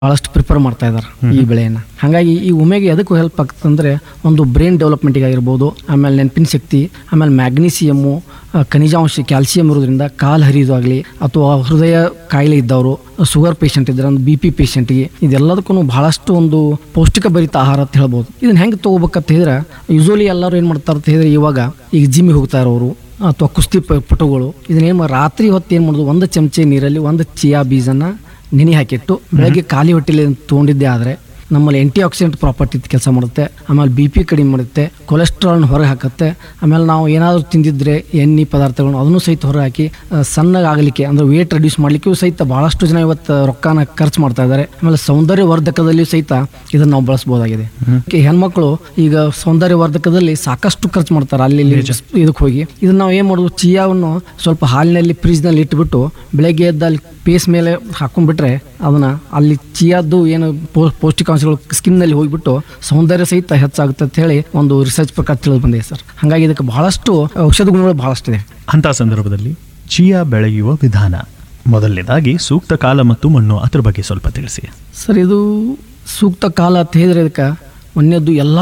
ಭಾಳಷ್ಟು ಪ್ರಿಫರ್ ಮಾಡ್ತಾ ಇದ್ದಾರೆ ಈ ಬೆಳೆಯನ್ನ ಹಾಗಾಗಿ ಈ ಉಮೆಗೆ ಎದಕ್ಕೂ ಹೆಲ್ಪ್ ಆಗ್ತದಂದ್ರೆ ಒಂದು ಬ್ರೈನ್ ಡೆವಲಪ್ಮೆಂಟಿಗೆ ಆಗಿರ್ಬೋದು ಆಮೇಲೆ ನೆನಪಿನ ಶಕ್ತಿ ಆಮೇಲೆ ಮ್ಯಾಗ್ನೀಸಿಯಮ್ಮು ಆ, ಖನಿಜಾಂಶ ಕ್ಯಾಲ್ಸಿಯಂ ಇರೋದ್ರಿಂದ ಕಾಲು ಹರಿಯೋದಾಗಲಿ ಅಥವಾ ಹೃದಯ ಕಾಯಿಲೆ ಇದ್ದವರು ಶುಗರ್ ಪೇಷಂಟ್ ಇದ್ದಾರೆ ಒಂದು ಬಿ ಪಿ ಪೇಷಂಟ್ಗೆ ಇದೆಲ್ಲದಕ್ಕೂ ಬಹಳಷ್ಟು ಒಂದು ಪೌಷ್ಟಿಕ ಭರಿತ ಆಹಾರ ಅಂತ ಹೇಳ್ಬೋದು ಇದನ್ನ ಹೆಂಗೆ ತೊಗೋಬೇಕಂತ ಹೇಳಿದ್ರೆ ಯೂಶಲಿ ಎಲ್ಲರೂ ಏನು ಮಾಡ್ತಾರೆ ಅಂತ ಹೇಳಿದ್ರೆ ಇವಾಗ ಈಗ ಜಿಮ್ಮಿಗೆ ಹೋಗ್ತಾ ಇರೋರು ಅಥವಾ ಕುಸ್ತಿ ಪ- ಪಟುಗಳು ಇದನ್ನೇನು ರಾತ್ರಿ ಹೊತ್ತು ಏನು ಮಾಡೋದು ಒಂದು ಚಮಚೆ ನೀರಲ್ಲಿ ಒಂದು ಚಿಯಾ ಬೀಜನ ನೆನೆ ಹಾಕಿಟ್ಟು ಬೆಳಗ್ಗೆ ಖಾಲಿ ಹೊಟ್ಟೆಲಿ ತೊಗೊಂಡಿದ್ದೆ ಆದರೆ ನಮ್ಮಲ್ಲಿ ಆಂಟಿ ಆಕ್ಸಿಡೆಂಟ್ ಪ್ರಾಪರ್ಟಿ ಕೆಲಸ ಮಾಡುತ್ತೆ ಆಮೇಲೆ ಬಿ ಪಿ ಕಡಿಮೆ ಮಾಡುತ್ತೆ ಕೊಲೆಸ್ಟ್ರಾಲ್ನ ಹೊರಗೆ ಹಾಕುತ್ತೆ ಆಮೇಲೆ ನಾವು ಏನಾದರೂ ತಿಂದಿದ್ರೆ ಎಣ್ಣೆ ಪದಾರ್ಥಗಳನ್ನು ಅದನ್ನು ಸಹಿತ ಹೊರಗೆ ಹಾಕಿ ಆ, ಸಣ್ಣಗಾಗಲಿಕ್ಕೆ ಅಂದರೆ ವೇಟ್ ರೆಡ್ಯೂಸ್ ಮಾಡಲಿಕ್ಕೂ ಸಹಿತ ಭಾಳಷ್ಟು ಜನ ಇವತ್ತು ರೊಕ್ಕನ ಖರ್ಚು ಮಾಡ್ತಾ ಇದ್ದಾರೆ ಆಮೇಲೆ ಸೌಂದರ್ಯ ವರ್ಧಕದಲ್ಲಿಯೂ ಸಹಿತ ಇದನ್ನು ನಾವು ಬಳಸ್ಬೋದಾಗಿದೆ ಈ ಹೆಣ್ಮಕ್ಳು ಈಗ ಸೌಂದರ್ಯ ವರ್ಧಕದಲ್ಲಿ ಸಾಕಷ್ಟು ಖರ್ಚು ಮಾಡ್ತಾರೆ ಅಲ್ಲಿ ಇಲ್ಲಿ ಇದಕ್ಕೆ ಹೋಗಿ ಇದನ್ನ ನಾವು ಏನು ಮಾಡೋದು ಚಿಯಾವನ್ನು ಸ್ವಲ್ಪ ಹಾಲಿನಲ್ಲಿ ಫ್ರಿಜ್ನಲ್ಲಿ ಇಟ್ಬಿಟ್ಟು ಬೆಳಗ್ಗೆ ಎದ್ದು ಅಲ್ಲಿ ಪೇಸ್ ಮೇಲೆ ಹಾಕೊಂಡ್ಬಿಟ್ರೆ ಅದನ್ನ ಅಲ್ಲಿ ಚಿಯಾದ್ದು ಏನು ಪೌ- ಪೌಷ್ಟಿಕಾಂಶಗಳು ಸ್ಕಿನ್ನಲ್ಲಿ ಹೋಗ್ಬಿಟ್ಟು ಸೌಂದರ್ಯ ಸಹಿತ ಹೆಚ್ಚಾಗುತ್ತೆ ಅಂತ ಹೇಳಿ ಒಂದು ರಿಸರ್ಚ್ ಪ್ರಕಾರ ತಿಳಿದು ಬಂದಿದೆ ಸರ್ ಹಾಗಾಗಿ ಇದಕ್ಕೆ ಬಹಳಷ್ಟು ಔಷಧ ಗುಣಗಳು ಬಹಳಷ್ಟಿದೆ ಅಂಥ ಸಂದರ್ಭದಲ್ಲಿ ಚಿಯಾ ಬೆಳೆಯುವ ವಿಧಾನ ಮೊದಲನೇದಾಗಿ ಸೂಕ್ತ ಕಾಲ ಮತ್ತು ಮಣ್ಣು ಅದ್ರ ಬಗ್ಗೆ ಸ್ವಲ್ಪ ತಿಳಿಸಿ ಸರ್ ಇದು ಸೂಕ್ತ ಕಾಲ ಅಂತ ಹೇಳಿದ್ರೆ ಇದಕ್ಕೆ ಒಂದನೇದ್ದು ಎಲ್ಲ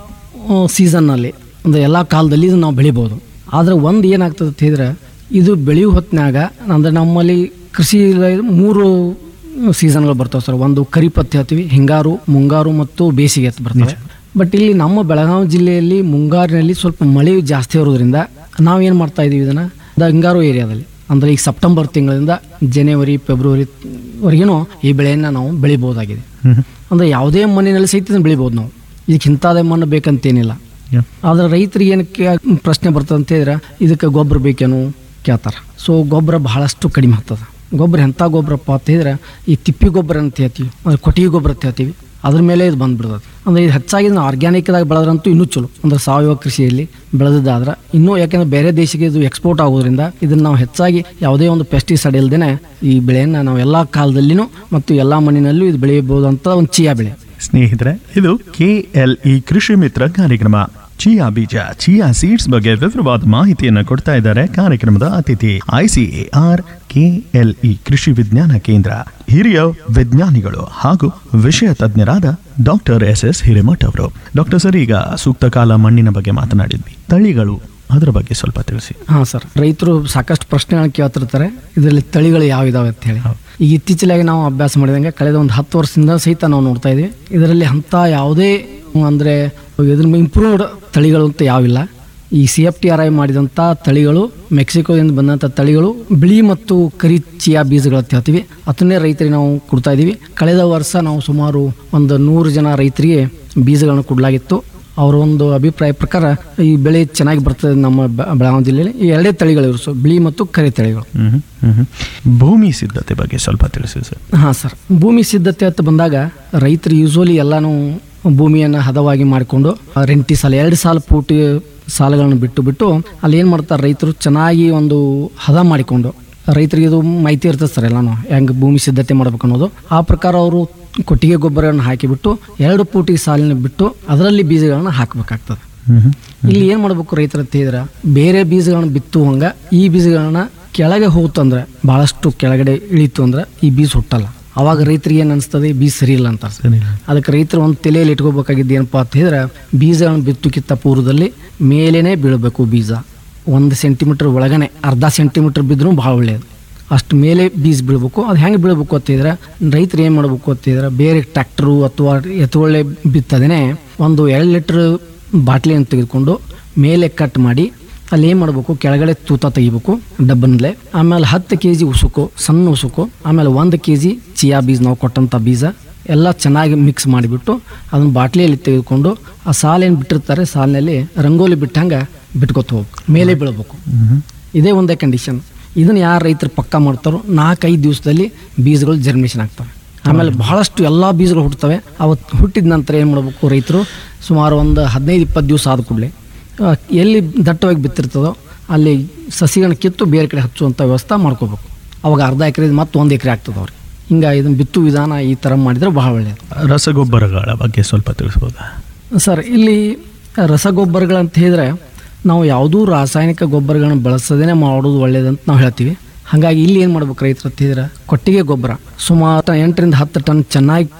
ಸೀಸನ್ನಲ್ಲಿ ಅಂದರೆ ಎಲ್ಲ ಕಾಲದಲ್ಲಿ ಇದನ್ನು ನಾವು ಬೆಳಿಬೋದು ಆದರೆ ಒಂದು ಏನಾಗ್ತದೆ ಅಂತ ಹೇಳಿದ್ರೆ ಇದು ಬೆಳೆಯೋ ಹೊತ್ತಿನಾಗ ಅಂದರೆ ನಮ್ಮಲ್ಲಿ ಕೃಷಿ ಮೂರು ಸೀಸನ್ಗಳು ಬರ್ತಾವೆ ಸರ್ ಒಂದು ಖರೀಪತ್ ಹೇಳ್ತೀವಿ ಹಿಂಗಾರು ಮುಂಗಾರು ಮತ್ತು ಬೇಸಿಗೆ ಅಂತ ಬರ್ತವೆ ಬಟ್ ಇಲ್ಲಿ ನಮ್ಮ ಬೆಳಗಾವಿ ಜಿಲ್ಲೆಯಲ್ಲಿ ಮುಂಗಾರಿನಲ್ಲಿ ಸ್ವಲ್ಪ ಮಳೆ ಜಾಸ್ತಿ ಇರೋದ್ರಿಂದ ನಾವೇನು ಮಾಡ್ತಾ ಇದೀವಿ ಇದನ್ನು ದ ಹಿಂಗಾರು ಏರಿಯಾದಲ್ಲಿ ಅಂದರೆ ಈಗ ಸೆಪ್ಟೆಂಬರ್ ತಿಂಗಳಿಂದ ಜನವರಿ ಫೆಬ್ರವರಿ ವರೆಗೂ ಈ ಬೆಳೆಯನ್ನು ನಾವು ಬೆಳಿಬೋದಾಗಿದೆ ಅಂದರೆ ಯಾವುದೇ ಮಣ್ಣಿನಲ್ಲಿ ಸಹಿತ ಇದನ್ನ ಬೆಳಿಬೋದು ನಾವು ಇದಕ್ಕೆ ಇಂಥದೇ ಮಣ್ಣು ಬೇಕಂತೇನಿಲ್ಲ ಆದರೆ ರೈತರಿಗೆ ಏನಕ್ಕೆ ಪ್ರಶ್ನೆ ಬರ್ತದೆ ಅಂತ ಹೇಳಿದ್ರೆ ಇದಕ್ಕೆ ಗೊಬ್ಬರ ಬೇಕೇನು ಕೇಳ್ತಾರೆ ಸೊ ಗೊಬ್ಬರ ಬಹಳಷ್ಟು ಕಡಿಮೆ ಆಗ್ತದೆ ಗೊಬ್ಬರ ಎಂಥ ಗೊಬ್ಬರಪ್ಪ ಅಂತ ಹೇಳಿದ್ರೆ ಈ ತಿಪ್ಪಿ ಗೊಬ್ಬರ ಅಂತ ಹೇಳ್ತೀವಿ ಅಂದ್ರೆ ಕೊಟ್ಟಿಗೆ ಗೊಬ್ಬರ ಅಂತ ಹೇಳ್ತೀವಿ ಅದ್ರ ಮೇಲೆ ಇದು ಬಂದ್ಬಿಡ್ತದೆ ಅಂದರೆ ಇದು ಹೆಚ್ಚಾಗಿ ನಾವು ಆರ್ಗ್ಯಾನಿಕ್ದಾಗಿ ಬೆಳೆದ್ರಂತೂ ಇನ್ನೂ ಚಲೋ ಅಂದರೆ ಸಾವಯವ ಕೃಷಿಯಲ್ಲಿ ಬೆಳೆದಿದ್ದಾದ್ರೆ ಇನ್ನೂ ಯಾಕೆಂದ್ರೆ ಬೇರೆ ದೇಶಕ್ಕೆ ಇದು ಎಕ್ಸ್ಪೋರ್ಟ್ ಆಗೋದ್ರಿಂದ ಇದನ್ನು ನಾವು ಹೆಚ್ಚಾಗಿ ಯಾವುದೇ ಒಂದು ಪೆಸ್ಟಿಸೈಡ್ ಇಲ್ದೇ ಈ ಬೆಳೆಯನ್ನು ನಾವು ಎಲ್ಲ ಕಾಲದಲ್ಲಿನೂ ಮತ್ತು ಎಲ್ಲ ಮಣ್ಣಿನಲ್ಲೂ ಇದು ಬೆಳೆಯಬಹುದು ಅಂತ ಒಂದು ಚಿಯಾ ಬೆಳೆ ಸ್ನೇಹಿತರೆ ಇದು ಕೆ ಎಲ್ ಇ ಕೃಷಿ ಮಿತ್ರ ಕಾರ್ಯಕ್ರಮ ಚಿಯಾ ಬೀಜ ಚಿಯಾ ಸೀಡ್ಸ್ ಬಗ್ಗೆ ವಿವರವಾದ ಮಾಹಿತಿಯನ್ನು ಕೊಡ್ತಾ ಇದ್ದಾರೆ ಕಾರ್ಯಕ್ರಮದ ಅತಿಥಿ ಐಸಿಎಆರ್ ಕೆಎಲ್ಇ ಕೃಷಿ ವಿಜ್ಞಾನ ಕೇಂದ್ರ ಹಿರಿಯ ವಿಜ್ಞಾನಿಗಳು ಹಾಗೂ ವಿಷಯ ತಜ್ಞರಾದ ಡಾಕ್ಟರ್ ಎಸ್ ಎಸ್ ಹಿರೇಮಠ್ ಅವರು ಡಾಕ್ಟರ್ ಸರ್ ಈಗ ಸೂಕ್ತ ಕಾಲ ಮಣ್ಣಿನ ಬಗ್ಗೆ ಮಾತನಾಡಿದ್ವಿ ತಳಿಗಳು ಅದರ ಬಗ್ಗೆ ಸ್ವಲ್ಪ ತಿಳಿಸಿ ಹಾಂ ಸರ್ ರೈತರು ಸಾಕಷ್ಟು ಪ್ರಶ್ನೆಗಳನ್ನ ಕೇಳ್ತಿರ್ತಾರೆ ಇದರಲ್ಲಿ ತಳಿಗಳು ಯಾವ ಇದಾವೆ ಅಂತ ಹೇಳಿ ಈಗ ಇತ್ತೀಚೆಗೆ ನಾವು ಅಭ್ಯಾಸ ಮಾಡಿದಂಗೆ ಕಳೆದ ಒಂದು ಹತ್ತು ವರ್ಷದಿಂದ ಸಹಿತ ನಾವು ನೋಡ್ತಾ ಇದ್ದೀವಿ ಇದರಲ್ಲಿ ಅಂಥ ಯಾವುದೇ ಅಂದರೆ ಇದ್ರ ಇಂಪ್ರೂವ್ಡ್ ತಳಿಗಳು ಅಂತ ಯಾವಿಲ್ಲ ಈ C F T R I ಮಾಡಿದಂಥ ತಳಿಗಳು ಮೆಕ್ಸಿಕೋದಿಂದ ಬಂದಂಥ ತಳಿಗಳು ಬಿಳಿ ಮತ್ತು ಕರಿ ಚಿಯಾ ಬೀಜಗಳು ಅಂತ ಹೇಳ್ತೀವಿ ಅದನ್ನೇ ರೈತರಿಗೆ ನಾವು ಕೊಡ್ತಾ ಇದ್ದೀವಿ ಕಳೆದ ವರ್ಷ ನಾವು ಸುಮಾರು ಒಂದು ನೂರು ಜನ ರೈತರಿಗೆ ಬೀಜಗಳನ್ನು ಕೊಡಲಾಗಿತ್ತು ಅವರ ಒಂದು ಅಭಿಪ್ರಾಯ ಪ್ರಕಾರ ಈ ಬೆಳೆ ಚೆನ್ನಾಗಿ ಬರ್ತದೆ ನಮ್ಮ ಬೆ- ಬೆಳಗಾವಿ ಜಿಲ್ಲೆಯಲ್ಲಿ ಈ ಎರಡೇ ತಳಿಗಳು ಇರು ಸೊ ಬಿಳಿ ಮತ್ತು ಕರಿ ತಳಿಗಳು ಮ್ಹೂ, ಮ್ಹೂ. ಭೂಮಿ ಸಿದ್ಧತೆ ಬಗ್ಗೆ ಸ್ವಲ್ಪ ತಿಳಿಸಿ ಸರ್ ಹಾಂ ಸರ್ ಭೂಮಿ ಸಿದ್ಧತೆ ಅಂತ ಬಂದಾಗ ರೈತರು ಯೂಶ್ವಲಿ ಎಲ್ಲಾನು ಭೂಮಿಯನ್ನು ಹದವಾಗಿ ಮಾಡಿಕೊಂಡು ಆ ರೆಂಟಿ ಸಾಲ ಎರಡು ಸಾಲ ಪೂಟಿ ಸಾಲಗಳನ್ನು ಬಿಟ್ಟು ಬಿಟ್ಟು ಅಲ್ಲಿ ಏನು ಮಾಡ್ತಾರೆ ರೈತರು ಚೆನ್ನಾಗಿ ಒಂದು ಹದ ಮಾಡಿಕೊಂಡು ರೈತರಿಗೆ ಇದು ಮಾಹಿತಿ ಇರ್ತದೆ ಸರ್ ಎಲ್ಲಾನು ಹೆಂಗೆ ಭೂಮಿ ಸಿದ್ಧತೆ ಮಾಡ್ಬೇಕು ಅನ್ನೋದು ಆ ಪ್ರಕಾರ ಅವರು ಕೊಟ್ಟಿಗೆ ಗೊಬ್ಬರವನ್ನು ಹಾಕಿಬಿಟ್ಟು ಎರಡು ಪೂಟಿ ಸಾಲಿನ ಬಿಟ್ಟು ಅದರಲ್ಲಿ ಬೀಜಗಳನ್ನು ಹಾಕಬೇಕಾಗ್ತದೆ ಮ್ಹೂ. ಇಲ್ಲಿ ಏನು ಮಾಡ್ಬೇಕು ರೈತರ ಅಂತ ಹೇಳಿದ್ರೆ ಬೇರೆ ಬೀಜಗಳನ್ನ ಬಿತ್ತುವಂಗ ಈ ಬೀಜಗಳನ್ನ ಕೆಳಗೆ ಹೋಗ್ತಂದ್ರೆ ಭಾಳಷ್ಟು ಕೆಳಗಡೆ ಇಳಿತು ಅಂದ್ರೆ ಈ ಬೀಜ ಹುಟ್ಟಲ್ಲ ಅವಾಗ ರೈತರಿಗೆ ಏನು ಅನಿಸ್ತದೆ ಬೀಜ ಸರಿ ಇಲ್ಲ ಅಂತ ಅನ್ಸ್ತದೆ. ಸರಿ ಅದಕ್ಕೆ ರೈತರು ಒಂದು ತಲೆಯಲ್ಲಿ ಇಟ್ಕೋಬೇಕಾಗಿದ್ದು ಏನಪ್ಪಾ ಅಂತ ಹೇಳಿದ್ರೆ ಬೀಜಗಳನ್ನು ಬಿತ್ತುಕಿತ್ತ ಪೂರ್ವದಲ್ಲಿ ಮೇಲೇನೆ ಬೀಳಬೇಕು ಬೀಜ ಒಂದು ಸೆಂಟಿಮೀಟರ್ ಒಳಗನೆ ಅರ್ಧ ಸೆಂಟಿಮೀಟರ್ ಬಿದ್ದರೂ ಭಾಳ ಒಳ್ಳೆಯದು ಅಷ್ಟು ಮೇಲೆ ಬೀಜ ಬೀಳಬೇಕು ಅದು ಹೆಂಗೆ ಬೀಳಬೇಕು ಅಂತಿದ್ರೆ ರೈತರು ಏನು ಮಾಡಬೇಕು ಅಂತಿದ್ರೆ ಬೇರೆ ಟ್ರ್ಯಾಕ್ಟ್ರು ಅಥವಾ ಎತ್ತುವಳ್ಳೆ ಬಿತ್ತದೇನೆ ಒಂದು ಎರಡು ಲೀಟ್ರ್ ಬಾಟ್ಲಿಯನ್ನು ತೆಗೆದುಕೊಂಡು ಮೇಲೆ ಕಟ್ ಮಾಡಿ ಅಲ್ಲಿ ಏನು ಮಾಡಬೇಕು ಕೆಳಗಡೆ ತೂತ ತೆಗಿಬೇಕು ಡಬ್ಬನಲ್ಲೇ ಆಮೇಲೆ ಹತ್ತು ಕೆ ಜಿ ಉಸುಕು ಸಣ್ಣ ಉಸುಕು ಆಮೇಲೆ ಒಂದು ಕೆ ಜಿ ಚಿಯಾ ಬೀಜ ನಾವು ಕೊಟ್ಟಂಥ ಬೀಜ ಎಲ್ಲ ಚೆನ್ನಾಗಿ ಮಿಕ್ಸ್ ಮಾಡಿಬಿಟ್ಟು ಅದನ್ನು ಬಾಟ್ಲಿಯಲ್ಲಿ ತೆಗೆದುಕೊಂಡು ಆ ಸಾಲೇನು ಬಿಟ್ಟಿರ್ತಾರೆ ಸಾಲಿನಲ್ಲಿ ರಂಗೋಲಿ ಬಿಟ್ಟಂಗೆ ಬಿಟ್ಕೊತ ಹೋಗ್ಬೇಕು ಮೇಲೆ ಬೀಳಬೇಕು ಮ್ಹೂ. ಇದೇ ಒಂದೇ ಕಂಡೀಷನ್ ಇದನ್ನು ಯಾರು ರೈತರು ಪಕ್ಕ ಮಾಡ್ತಾರೋ ನಾಲ್ಕೈದು ದಿವಸದಲ್ಲಿ ಬೀಜಗಳು ಜರ್ಮಿಷನ್ ಆಗ್ತವೆ ಆಮೇಲೆ ಬಹಳಷ್ಟು ಎಲ್ಲ ಬೀಜಗಳು ಹುಟ್ಟುತ್ತವೆ ಅವತ್ತು ಹುಟ್ಟಿದ ನಂತರ ಏನು ಮಾಡಬೇಕು ರೈತರು ಸುಮಾರು ಒಂದು ಹದಿನೈದು ಇಪ್ಪತ್ತು ದಿವಸ ಆದ ಕೂಡಲೇ ಎಲ್ಲಿ ದಟ್ಟವಾಗಿ ಬಿತ್ತಿರ್ತದೋ ಅಲ್ಲಿ ಸಸಿಗಳನ್ನ ಕಿತ್ತು ಬೇರೆ ಕಡೆ ಹಚ್ಚುವಂಥ ವ್ಯವಸ್ಥೆ ಮಾಡ್ಕೋಬೇಕು ಅವಾಗ ಅರ್ಧ ಎಕರೆ ಮತ್ತು ಒಂದು ಎಕರೆ ಆಗ್ತದೆ ಅವ್ರಿಗೆ ಹಿಂಗೆ ಇದನ್ನು ಬಿತ್ತು ವಿಧಾನ ಈ ಥರ ಮಾಡಿದರೆ ಬಹಳ ಒಳ್ಳೆಯದು ರಸಗೊಬ್ಬರಗಳ ಬಗ್ಗೆ ಸ್ವಲ್ಪ ತಿಳಿಸ್ಬೋದಾ ಸರ್ ಇಲ್ಲಿ ರಸಗೊಬ್ಬರಗಳಂತ ಹೇಳಿದ್ರೆ ನಾವು ಯಾವುದೂ ರಾಸಾಯನಿಕ ಗೊಬ್ಬರಗಳನ್ನ ಬಳಸದೇ ಮಾಡೋದು ಒಳ್ಳೆಯದಂತ ನಾವು ಹೇಳ್ತೀವಿ ಹಾಗಾಗಿ ಇಲ್ಲಿ ಏನು ಮಾಡ್ಬೇಕು ರೈತರು ಅಂತಿದ್ರೆ ಕೊಟ್ಟಿಗೆ ಗೊಬ್ಬರ ಸುಮಾರು ಎಂಟರಿಂದ ಹತ್ತು ಟನ್ ಚೆನ್ನಾಗಿ